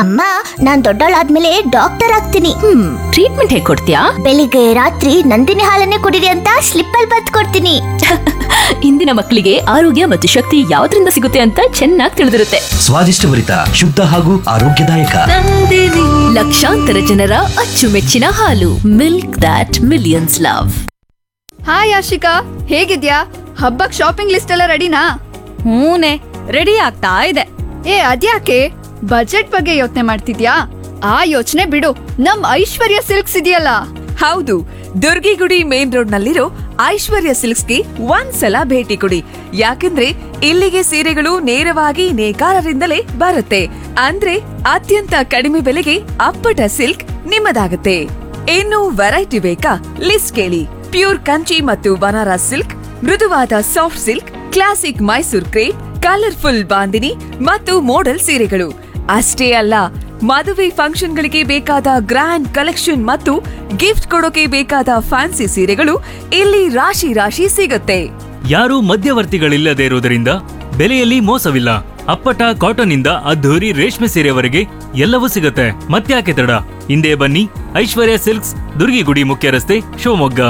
ಅಮ್ಮ ನಾನ್ ದೊಡ್ಡವಳಾದ್ಮೇಲೆ ಡಾಕ್ಟರ್ ಆಗ್ತೀನಿ ಹ್ಮ್ ಟ್ರೀಟ್ಮೆಂಟ್ ಹೇಗ್ ಕೊಡ್ತೀಯಾ ಬೆಳಿಗ್ಗೆ ರಾತ್ರಿ ನಂದಿನಿ ಹಾಲನ್ನೇ ಕುಡಿರಿ ಅಂತ ಸ್ಲಿಪ್ ಅಲ್ಲಿ ಬತ್ ಕೊಡ್ತೀನಿ ಇಂದಿನ ಮಕ್ಕಳಿಗೆ ಆರೋಗ್ಯ ಮತ್ತು ಶಕ್ತಿ ಯಾವ್ದ್ರಿಂದ ಸಿಗುತ್ತೆ ಅಂತ ಚೆನ್ನಾಗಿ ತಿಳಿದಿರುತ್ತೆ ಸ್ವಾದಿಷ್ಟಭರಿತ ಶುದ್ಧ ಹಾಗೂ ಆರೋಗ್ಯದಾಯಕ ಲಕ್ಷಾಂತರ ಜನರ ಅಚ್ಚುಮೆಚ್ಚಿನ ಹಾಲು milk dot millions love hi Ashika ಹೇಗಿದ್ಯಾ ಹಬ್ಬಕ್ ಶಾಪಿಂಗ್ ಲಿಸ್ಟ್ ಎಲ್ಲ ರೆಡಿನಾ ಹೂನೆ ರೆಡಿ ಆಗ್ತಾ ಇದೆ ಏ ಅದ್ಯಾಕೆ ಬಜೆಟ್ ಬಗ್ಗೆ ಯೋಚನೆ ಮಾಡ್ತಿದ್ಯಾ ಆ ಯೋಚನೆ ಬಿಡು ನಮ್ ಐಶ್ವರ್ಯ ಸಿಲ್ಕ್ಸ್ ಇದೆಯಲ್ಲ ಹೌದು ದುರ್ಗಿಗುಡಿ ಮೇನ್ ರೋಡ್ ನಲ್ಲಿರೋ ಐಶ್ವರ್ಯ ಸಿಲ್ಕ್ಸ್ಗೆ ಒಂದ್ಸಲ ಭೇಟಿ ಕೊಡಿ ಯಾಕಂದ್ರೆ ಇಲ್ಲಿಗೆ ಸೀರೆಗಳು ನೇರವಾಗಿ ನೇಕಾರರಿಂದಲೇ ಬರುತ್ತೆ ಅಂದ್ರೆ ಅತ್ಯಂತ ಕಡಿಮೆ ಬೆಲೆಗೆ ಅಪ್ಪಟ ಸಿಲ್ಕ್ ನಿಮ್ಮದಾಗುತ್ತೆ ಇನ್ನು ವೆರೈಟಿ ಬೇಕಾ ಲಿಸ್ಟ್ ಕೇಳಿ ಪ್ಯೂರ್ ಕಂಚಿ ಮತ್ತು ಬನಾರಸ್ ಸಿಲ್ಕ್ ಮೃದುವಾದ soft silk classic Mysore crepe colourful Bandhini ಮತ್ತು ಮೋಡಲ್ ಸೀರೆಗಳು ಅಷ್ಟೇ ಅಲ್ಲ ಮದುವೆ ಫಂಕ್ಷನ್ಗಳಿಗೆ ಬೇಕಾದ ಗ್ರ್ಯಾಂಡ್ ಕಲೆಕ್ಷನ್ ಮತ್ತು ಗಿಫ್ಟ್ ಕೊಡೋಕೆ ಬೇಕಾದ ಫ್ಯಾನ್ಸಿ ಸೀರೆಗಳು ಇಲ್ಲಿ ರಾಶಿ ರಾಶಿ ಸಿಗುತ್ತೆ ಯಾರೂ ಮಧ್ಯವರ್ತಿಗಳಿಲ್ಲದೆ ಇರುವುದರಿಂದ ಬೆಲೆಯಲ್ಲಿ ಮೋಸವಿಲ್ಲ ಅಪ್ಪಟ ಕಾಟನ್ ಇಂದ ಅದ್ಧೂರಿ ರೇಷ್ಮೆ ಸೀರೆವರೆಗೆ ಎಲ್ಲವೂ ಸಿಗುತ್ತೆ ಮತ್ತ್ಯಾಕೆ ತಡ ಹಿಂದೆ ಬನ್ನಿ ಐಶ್ವರ್ಯ ಸಿಲ್ಕ್ಸ್ ದುರ್ಗಿಗುಡಿ ಮುಖ್ಯ ರಸ್ತೆ ಶಿವಮೊಗ್ಗ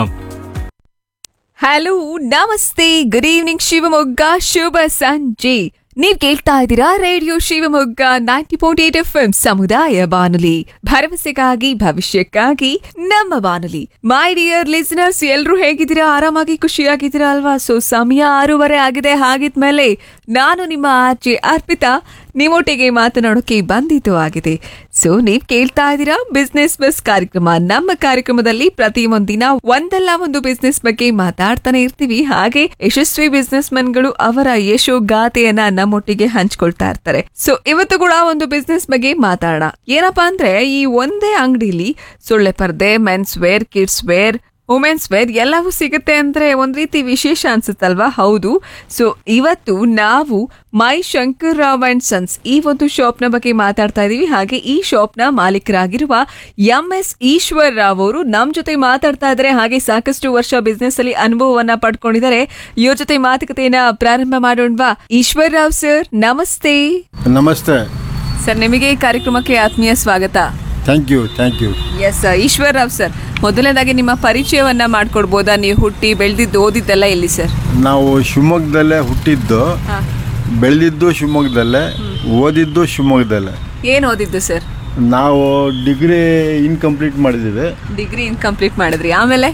ಹಲೋ ನಮಸ್ತೆ ಗುಡ್ ಈವ್ನಿಂಗ್ ಶಿವಮೊಗ್ಗ ಶುಭ ಸಂಜೆ ನೀವ್ ಕೇಳ್ತಾ ಇದ್ದೀರಾ radio Shivamogga ninety point eight F ಸಮುದಾಯ ಬಾನುಲಿ ಭರವಸೆಗಾಗಿ ಭವಿಷ್ಯಕ್ಕಾಗಿ ನಮ್ಮ ಬಾನುಲಿ ಮೈ ಡಿಯರ್ ಲಿಸನರ್ಸ್ ಎಲ್ರೂ ಹೇಗಿದ್ದೀರಾ ಆರಾಮಾಗಿ ಖುಷಿಯಾಗಿದ್ದೀರಾ ಅಲ್ವಾ ಸೊ ಸಮಯ ಆರೂವರೆ ಆಗಿದೆ ಹಾಗಿದ್ಮೇಲೆ ನಾನು ನಿಮ್ಮ ಆರ್ಜೆ ಅರ್ಪಿತಾ ನಿಮ್ಮೊಟ್ಟಿಗೆ ಮಾತನಾಡೋಕೆ ಬಂದಿದ್ದು ಆಗಿದೆ ಸೊ ನೀವ್ ಕೇಳ್ತಾ ಇದ್ದೀರಾ ಬಿಸ್ನೆಸ್ ಬಸ್ ಕಾರ್ಯಕ್ರಮ ನಮ್ಮ ಕಾರ್ಯಕ್ರಮದಲ್ಲಿ ಪ್ರತಿ ಒಂದಿನ ಒಂದಲ್ಲ ಒಂದು ಬಿಸ್ನೆಸ್ ಬಗ್ಗೆ ಮಾತಾಡ್ತಾನೆ ಇರ್ತೀವಿ ಹಾಗೆ ಯಶಸ್ವಿ ಬಿಸ್ನೆಸ್ ಗಳು ಅವರ ಯಶೋ ಗಾಥೆಯನ್ನ ನಮ್ಮೊಟ್ಟಿಗೆ ಹಂಚ್ಕೊಳ್ತಾ ಇರ್ತಾರೆ ಸೊ ಇವತ್ತು ಕೂಡ ಒಂದು ಬಿಸ್ನೆಸ್ ಬಗ್ಗೆ ಮಾತಾಡೋಣ ಏನಪ್ಪಾ ಅಂದ್ರೆ ಈ ಒಂದೇ ಅಂಗಡಿಲಿ ಸೊಳ್ಳೆ ಪರ್ದೆ men's wear kids wear women's wear ಎಲ್ಲವೂ ಸಿಗುತ್ತೆ ಅಂದ್ರೆ ಒಂದ್ ರೀತಿ ವಿಶೇಷ ಅನ್ಸುತ್ತಲ್ವಾ ಹೌದು ಸೊ ಇವತ್ತು ನಾವು my Shankar Rao and sons ಈ ಒಂದು ಶಾಪ್ನ ಬಗ್ಗೆ ಮಾತಾಡ್ತಾ ಇದೀವಿ ಹಾಗೆ ಈ ಶಾಪ್ನ ಮಾಲೀಕರಾಗಿರುವ ಎಂ ಎಸ್ ಈಶ್ವರ್ ರಾವ್ ಅವರು ನಮ್ ಜೊತೆ ಮಾತಾಡ್ತಾ ಇದ್ದಾರೆ ಹಾಗೆ ಸಾಕಷ್ಟು ವರ್ಷ ಬಿಸ್ನೆಸ್ ಅಲ್ಲಿ ಅನುಭವವನ್ನ ಪಡ್ಕೊಂಡಿದ್ದಾರೆ ಇವ್ರ ಜೊತೆ ಮಾತುಕತೆಯನ್ನ ಪ್ರಾರಂಭ ಮಾಡೋಣವಾ ಈಶ್ವರ್ ರಾವ್ ಸರ್ ನಮಸ್ತೆ ನಮಸ್ತೆ ಸರ್ ನಿಮಗೆ ಈ ಕಾರ್ಯಕ್ರಮಕ್ಕೆ ಆತ್ಮೀಯ ಸ್ವಾಗತ thank you thank you S Eshwar Rao sir ಮೊದಲನೇದಾಗಿ ನಿಮ್ಮ ಪರಿಚಯವನ್ನ ಮಾಡ್ಕೊಡ್ಬೋದಾ ನೀವು ಹುಟ್ಟಿ ಬೆಳೆದಿದ್ದು ಓದಿದ್ದೆಲ್ಲ ಎಲ್ಲಿ ಸರ್ ನಾವು ಶಿವಮೊಗ್ಗದಲ್ಲೇ ಹುಟ್ಟಿದ್ದು ಬೆಳೆದಿದ್ದು ಶಿವಮೊಗ್ಗದಲ್ಲೇ ಓದಿದ್ದು ಶಿವಮೊಗ್ಗದಲ್ಲೇ ಏನು ಓದಿದ್ದು ಸರ್ ನಾವು ಡಿಗ್ರಿ ಇನ್ಕಂಪ್ಲೀಟ್ ಮಾಡಿದ್ದೀವಿ ಡಿಗ್ರಿ ಕಂಪ್ಲೀಟ್ ಮಾಡಿದ್ರಿ ಆಮೇಲೆ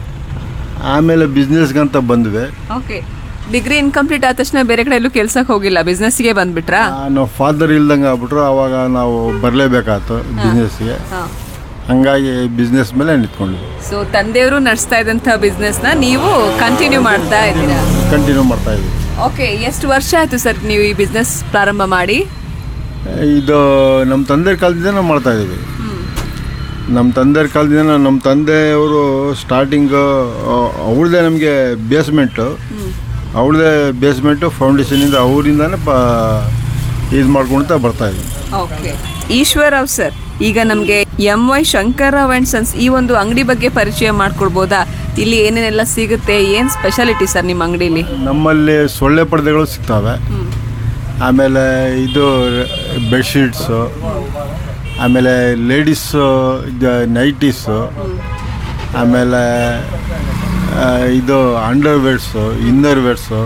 ಆಮೇಲೆ ಬಿಸ್ನೆಸ್ಗಂತ ಬಂದ್ವಿ ಓಕೆ ಡಿಗ್ರಿ ಇನ್ಕಂಪ್ಲೀಟ್ ಆದ ತಕ್ಷಣ ಬೇರೆ ಕಡೆ ಎಲ್ಲೂ ಕೆಲ್ಸಕ್ಕೆ ಹೋಗಿಲ್ಲ ಬಿಸ್ನೆಸ್ಗೆ ಬಂದ್ಬಿಟ್ರಾ ನಾವು ಫಾದರ್ ಇಲ್ದಂಗೆ ಆಗ್ಬಿಟ್ರು ಅವಾಗ ನಾವು ಬರಲೇಬೇಕಾಯ್ತು ಬಿಸ್ನೆಸ್ಗೆ ಹಂಗಾಗಿ ಬಿಸ್ನೆಸ್ ಮೇಲೆ ನಿಂತ್ಕೊಂಡ್ವಿ ಸೊ ತಂದೆಯವರು ನಡೆಸ್ತಾ ಇದ್ದಂಥ ಬಿಸ್ನೆಸ್ನ ನೀವು ಕಂಟಿನ್ಯೂ ಮಾಡ್ತಾ ಇದ್ದೀರಾ ಕಂಟಿನ್ಯೂ ಮಾಡ್ತಾ ಇದ್ವಿ ಓಕೆ ಎಷ್ಟು ವರ್ಷ ಆಯ್ತು ಸರ್ ನೀವು ಈ ಬಿಸ್ನೆಸ್ ಪ್ರಾರಂಭ ಮಾಡಿ ಇದು ನಮ್ಮ ತಂದೆ ಕಾಲದಿಂದ ನಾವು ಮಾಡ್ತಾ ಇದ್ದೀವಿ ನಮ್ಮ ತಂದೆಯ ಕಾಲದಿಂದ ನಮ್ಮ ತಂದೆಯವರು ಸ್ಟಾರ್ಟಿಂಗ್ ಅವ್ರದ್ದೇ ನಮಗೆ ಬೇಸ್ಮೆಂಟು ಅವ್ರದ್ದೇ ಬೇಸ್ಮೆಂಟು ಫೌಂಡೇಶನಿಂದ ಅವರಿಂದಾನೇ ಪ ಇದು ಮಾಡ್ಕೊಳ್ತಾ ಬರ್ತಾ ಇದ್ವಿ ಓಕೆ ಈಶ್ವರ್ ರಾವ್ ಸರ್ ಈಗ ನಮಗೆ M Y Shankar Rao and sons ಈ ಒಂದು ಅಂಗಡಿ ಬಗ್ಗೆ ಪರಿಚಯ ಮಾಡ್ಕೊಡ್ಬೋದಾ ಇಲ್ಲಿ ಏನೇನೆಲ್ಲ ಸಿಗುತ್ತೆ ಏನು ಸ್ಪೆಷಾಲಿಟಿ ಸರ್ ನಿಮ್ಮ ಅಂಗಡಿಲಿ ನಮ್ಮಲ್ಲಿ ಸೊಳ್ಳೆ ಪರ್ದೆಗಳು ಸಿಗ್ತವೆ ಆಮೇಲೆ ಇದು ಬೆಡ್ಶೀಟ್ಸು ಆಮೇಲೆ ಲೇಡೀಸು ನೈಟೀಸು ಆಮೇಲೆ ಆ, ಇದು ಅಂಡರ್ವೇರ್ಸು ಇನ್ನರ್ ವೇರ್ಸು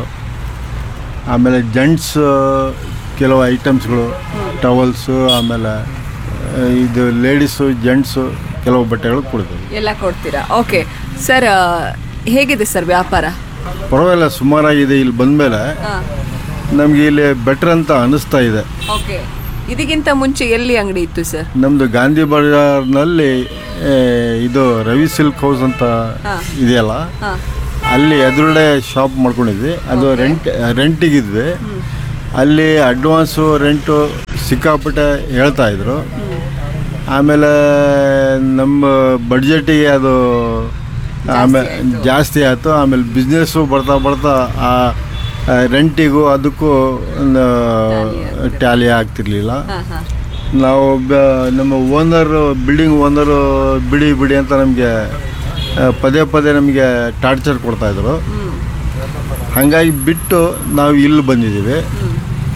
ಆಮೇಲೆ ಜೆಂಟ್ಸ್ ಕೆಲವು ಐಟಮ್ಸ್ಗಳು ಟವಲ್ಸು ಆಮೇಲೆ ಆ, ಇದು ಲೇಡೀಸು ಜೆಂಟ್ಸು ಕೆಲವು ಬಟ್ಟೆಗಳು ಕೊಡ್ತೀವಿ ಎಲ್ಲ ಕೊಡ್ತೀರಾ ಓಕೆ ಸರ್ ಹೇಗಿದೆ ಸರ್ ವ್ಯಾಪಾರ ಪರವಾಗಿಲ್ಲ ಸುಮಾರಾಗಿದೆ ಇಲ್ಲಿ ಬಂದಮೇಲೆ ನಮಗೆ ಇಲ್ಲಿ ಬೆಟ್ರ್ ಅಂತ ಅನಿಸ್ತಾ ಇದೆ ಓಕೆ ಇದಕ್ಕಿಂತ ಮುಂಚೆ ಎಲ್ಲಿ ಅಂಗಡಿ ಇತ್ತು ಸರ್ ನಮ್ಮದು ಗಾಂಧಿ ಬಜಾರ್ನಲ್ಲಿ ಆ, ಇದು ರವಿ ಸಿಲ್ಕ್ ಹೌಸ್ ಅಂತ ಇದೆಯಲ್ಲ ಅಲ್ಲಿ ಎದುರುಗಡೆ ಶಾಪ್ ಮಾಡ್ಕೊಂಡಿದ್ವಿ ಅದು ರೆಂಟ್ ರೆಂಟಿಗಿದ್ವಿ ಅಲ್ಲಿ ಅಡ್ವಾನ್ಸು ರೆಂಟು ಸಿಕ್ಕಾಪಟ್ಟೆ ಹೇಳ್ತಾ ಇದ್ರು ಆಮೇಲೆ ನಮ್ಮ ಬಡ್ಜೆಟಿಗೆ ಅದು ಆಮೇಲೆ ಜಾಸ್ತಿ ಆಯಿತು ಆಮೇಲೆ ಬಿಸ್ನೆಸ್ಸು ಬರ್ತಾ ಬರ್ತಾ ಆ ಆ ರೆಂಟಿಗೂ ಅದಕ್ಕೂ ಒಂದು ಟ್ಯಾಲಿ ಆಗ್ತಿರ್ಲಿಲ್ಲ ನಾವು ಬ- ನಮ್ಮ ಓನರು ಬಿಲ್ಡಿಂಗ್ ಓನರು ಬಿಡಿ ಬಿಡಿ ಅಂತ ನಮಗೆ ಪದೇ ಪದೇ ನಮಗೆ ಟಾರ್ಚರ್ ಕೊಡ್ತಾಯಿದ್ರು ಹಾಗಾಗಿ ಬಿಟ್ಟು ನಾವು ಇಲ್ಲಿ ಬಂದಿದ್ದೀವಿ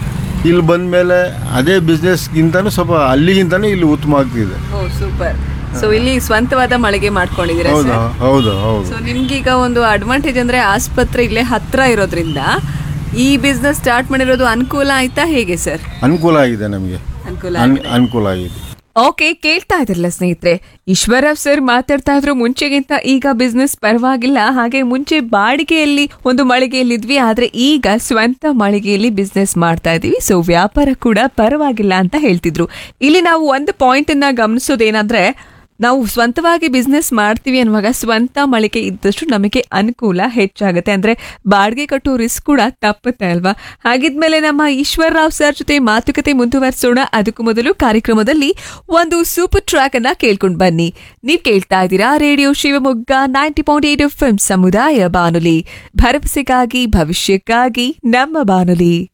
ಇಲ್ಲಿ ಬಂದ ಮೇಲೆ ಅದೇ ಬಿಸ್ನೆಸ್ಗಿಂತನೂ ಸ್ವಲ್ಪ ಅಲ್ಲಿಗಿಂತನೂ ಇಲ್ಲಿ ಉತ್ತಮ ಆಗ್ತಿದೆ ಓ ಸೂಪರ್ ಸೊ ಇಲ್ಲಿ ಸ್ವಂತವಾದ ಮಳಿಗೆ ಮಾಡ್ಕೊಂಡಿದ್ದೀರಾ ಹೌದು ಸರ್ ಹೌದು ಹೌದು ಸೊ ನಿಮ್ಗೀಗ ಒಂದು ಅಡ್ವಾಂಟೇಜ್ ಅಂದ್ರೆ ಆಸ್ಪತ್ರೆ ಇಲ್ಲೇ ಹತ್ರ ಇರೋದ್ರಿಂದ ಈ ಬಿಸ್ನೆಸ್ ಸ್ಟಾರ್ಟ್ ಮಾಡಿರೋದು ಅನುಕೂಲ ಆಯ್ತಾ ಹೇಗೆ ಸರ್ ಅನುಕೂಲ ಆಗಿದೆ ನಮಗೆ ಅನುಕೂಲ ಅನುಕೂಲ ಆಗಿದೆ ಓಕೆ ಕೇಳ್ತಾ ಇದ್ರಲ್ಲ ಸ್ನೇಹಿತರೆ ಈಶ್ವರವ್ ಸರ್ ಮಾತಾಡ್ತಾ ಇದ್ರು ಮುಂಚೆಗಿಂತ ಈಗ ಬಿಸ್ನೆಸ್ ಪರವಾಗಿಲ್ಲ ಹಾಗೆ ಮುಂಚೆ ಬಾಡಿಗೆಯಲ್ಲಿ ಒಂದು ಮಳಿಗೆಯಲ್ಲಿದ್ವಿ ಆದ್ರೆ ಈಗ ಸ್ವಂತ ಮಳಿಗೆಯಲ್ಲಿ ಬಿಸ್ನೆಸ್ ಮಾಡ್ತಾ ಇದೀವಿ ಸೊ ವ್ಯಾಪಾರ ಕೂಡ ಪರವಾಗಿಲ್ಲ ಅಂತ ಹೇಳ್ತಿದ್ರು ಇಲ್ಲಿ ನಾವು ಒಂದು ಪಾಯಿಂಟ್ ಅನ್ನ ಗಮನಿಸೋದೇನಂದ್ರೆ ನಾವು ಸ್ವಂತವಾಗಿ ಬಿಸ್ನೆಸ್ ಮಾಡ್ತೀವಿ ಅನ್ನುವಾಗ ಸ್ವಂತ ಮಳಿಗೆ ಇದ್ದಷ್ಟು ನಮಗೆ ಅನುಕೂಲ ಹೆಚ್ಚಾಗುತ್ತೆ ಅಂದ್ರೆ ಬಾಡಿಗೆ ಕಟ್ಟೋ ರಿಸ್ಕ್ ಕೂಡ ತಪ್ಪುತ್ತೆ ಅಲ್ವಾ ಹಾಗಿದ್ಮೇಲೆ ನಮ್ಮ ಈಶ್ವರ್ ರಾವ್ ಸರ್ ಜೊತೆ ಮಾತುಕತೆ ಮುಂದುವರಿಸೋಣ ಅದಕ್ಕೂ ಮೊದಲು ಕಾರ್ಯಕ್ರಮದಲ್ಲಿ ಒಂದು ಸೂಪರ್ ಟ್ರ್ಯಾಕ್ ಅನ್ನ ಕೇಳ್ಕೊಂಡು ಬನ್ನಿ ನೀವ್ ಕೇಳ್ತಾ ಇದ್ದೀರಾ radio Shivamogga ninety point eight F ಸಮುದಾಯ ಬಾನುಲಿ ಭರವಸೆಗಾಗಿ ಭವಿಷ್ಯಕ್ಕಾಗಿ ನಮ್ಮ ಬಾನುಲಿ